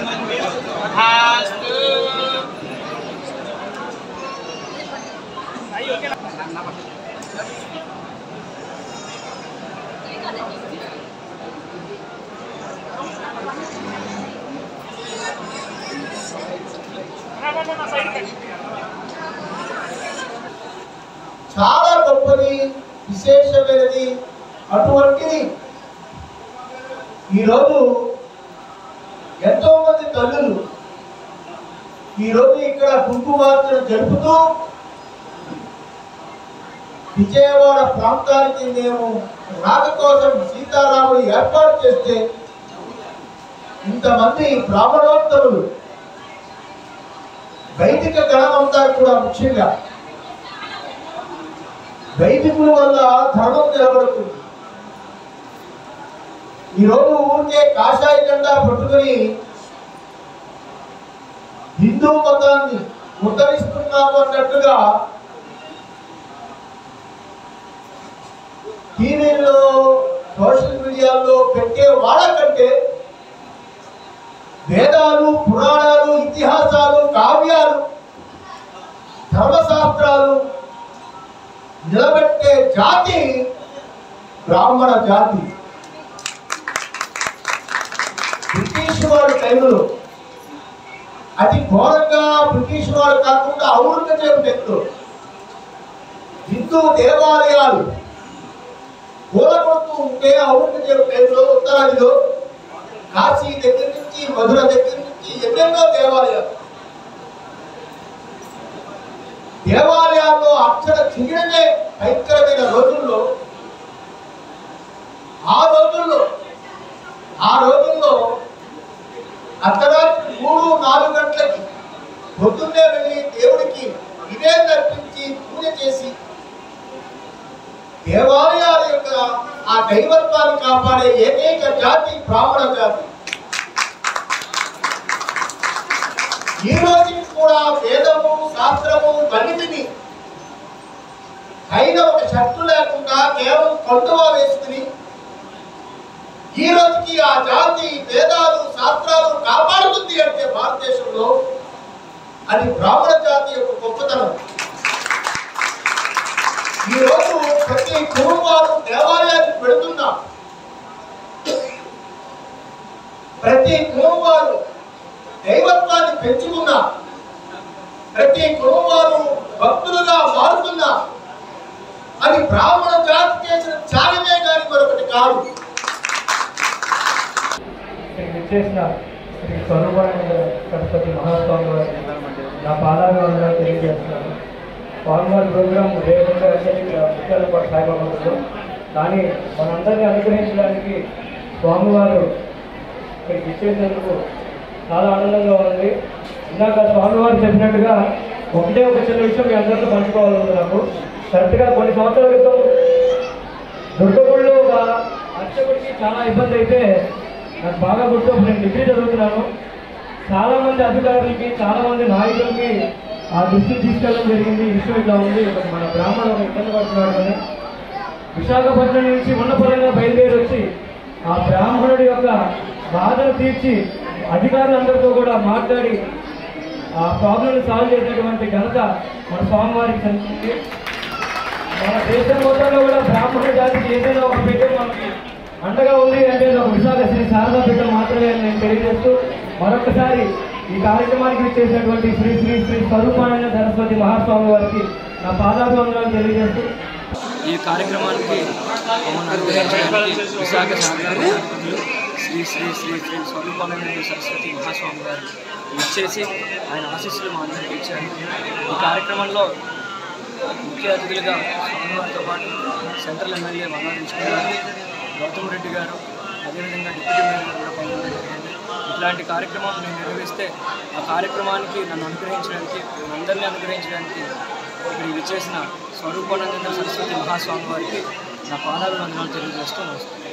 చాలా గొప్పది విశేషమైనది అటువంటిది ఈరోజు ఎంతో మంది తల్లులు ఈరోజు ఇక్కడ కుంకుమార్చన జరుపుతూ విజయవాడ ప్రాంతానికి మేము రాక కోసం సీతారాముడు ఏర్పాటు చేస్తే ఇంతమంది బ్రాహ్మణోత్తములు వైదిక గణమంతా కూడా ముఖ్యంగా వైదికుల వల్ల ధర్మం నిలబడుతుంది ఈరోజు ఊరికే కాషాయ జెండా పట్టుకొని హిందూ మతాన్ని ఉద్ధరిస్తున్నాము అన్నట్టుగా టీవీల్లో సోషల్ మీడియాలో పెట్టే వాళ్ళకంటే వేదాలు పురాణాలు ఇతిహాసాలు కావ్యాలు ధర్మశాస్త్రాలు నిలబెట్టే జాతి బ్రాహ్మణ జాతి బ్రిటిష్ వాడి టైంలో అతి ఘోరంగా బ్రిటిష్ వాడు కాకుండా ఔరంగజేబు టైంలో హిందూ దేవాలయాలు కూలగొడుతూ ఉంటే ఔరంగజేబు టైంలో ఉత్తరాదిలో కాశీ దగ్గర నుంచి మధుర దగ్గర నుంచి ఎన్నెన్నో దేవాలయాలు దేవాలయాల్లో అక్షర చిగిడమే భయంకరమైన రోజుల్లో ఆ రోజుల్లో ఆ రోజుల్లో అర్ధరాత్రి మూడు నాలుగు గంటలకి పొద్దున్నే వెళ్ళి దేవుడికి నివేదన అర్పించి పూజ చేసి దేవాలయాల యొక్క ఆ దైవత్వాన్ని కాపాడే ఏకైక జాతి బ్రాహ్మణ జాతి ఈ రోజుకి కూడా వేదము శాస్త్రము గణితిని అయిన ఒక షర్టు లేకుండా కేవలం కొండవా వేసుకుని ఈ రోజుకి ఆ జాతి వేదాలు శాస్త్రాలు కాపాడుతుంది అంటే భారతదేశంలో అది బ్రాహ్మణ జాతి యొక్క గొప్పతనం ఈ రోజు ప్రతి కుటుంబాలు దేవాలయానికి పెడుతున్నాం ప్రతి కుటుంబాలు దైవత్వాన్ని పెంచుకున్నా ప్రతి కుటుంబాలు భక్తులుగా మారుతున్నా అది బ్రాహ్మణ జాతి చేసిన త్యాగమే కానీ మరొకటి కాదు ఇక్కడికి వచ్చేసిన శ్రీ స్వరూపానంద సరస్వతి మహాస్వామి వారి నా పాదాభివందనాలు తెలియజేస్తున్నాను స్వామివారి ప్రోగ్రాం రేపటి వచ్చేది ముత్యాలపాటు సాయిబాబాలో కానీ మనందరినీ అనుగ్రహించడానికి స్వామివారు ఇక్కడికి ఇచ్చేసినందుకు చాలా ఆనందంగా ఉంది ఇందాక స్వామివారు చెప్పినట్టుగా ఒకటే ఒక చిన్న విషయం మీ అందరితో పంచుకోవాలని నాకు కరెక్ట్గా కొన్ని సంవత్సరాల క్రితం దుర్గగుడిలో ఒక అర్చకుడికి చాలా ఇబ్బంది అయితే నాకు బాగా గుర్తు నేను డిగ్రీ చదువుతున్నాను చాలా మంది అధికారులకి చాలా మంది నాయకులకి ఆ దృష్టికి తీసుకెళ్ళడం జరిగింది ఈ విషయం ఇట్లా ఉంది ఒక మన బ్రాహ్మణుడు ఒక ఇబ్బంది పడుతున్నాడు అని విశాఖపట్నం నుంచి ఉన్నపరంగా బయలుదేరి వచ్చి ఆ బ్రాహ్మణుడి యొక్క బాధను తీర్చి అధికారులందరితో కూడా మాట్లాడి ఆ ప్రాబ్లం సాల్వ్ చేసినటువంటి ఘనత మన స్వామివారికి చెందుతుంది మన దేశం మొత్తంలో కూడా బ్రాహ్మణ జాతికి ఏదైనా ఒక పీఠం మనకి అండగా ఉంది అంటే అది ఒక విశాఖ శ్రీ శారదా పీఠం మాత్రమే అని నేను తెలియజేస్తూ మరొకసారి ఈ కార్యక్రమానికి చేసినటువంటి శ్రీ శ్రీ శ్రీ స్వరూపానంద సరస్వతి మహాస్వామి వారికి నా పాదాభివందనాలు తెలియజేస్తూ ఈ కార్యక్రమానికి మమ్మల్ని అనుగ్రహించడానికి విశాఖ శాఖలు శ్రీ శ్రీ శ్రీ శ్రీ స్వరూపానంద సరస్వతి మహాస్వామి గారు ఇచ్చేసి ఆయన ఆశీస్సులు మా అందరికీ ఇచ్చారు ఈ కార్యక్రమంలో ముఖ్య అతిథులుగా స్వామివారితో పాటు సెంట్రల్ ఎమ్మెల్యే మల్లారించుకున్న గారు గౌతమ్ రెడ్డి గారు అదేవిధంగా డిప్యూటీ మేయర్ గారు కూడా పాల్గొనడం జరిగింది ఇట్లాంటి కార్యక్రమం నేను నిర్వహిస్తే ఆ కార్యక్రమానికి నన్ను అనుగ్రహించడానికి అందరినీ అనుగ్రహించడానికి ఇక్కడికి విచ్చేసిన స్వరూపానంద సరస్వతి మహాస్వామి వారికి నా పాదాభివందనాలు తెలియజేస్తూ నమస్కారం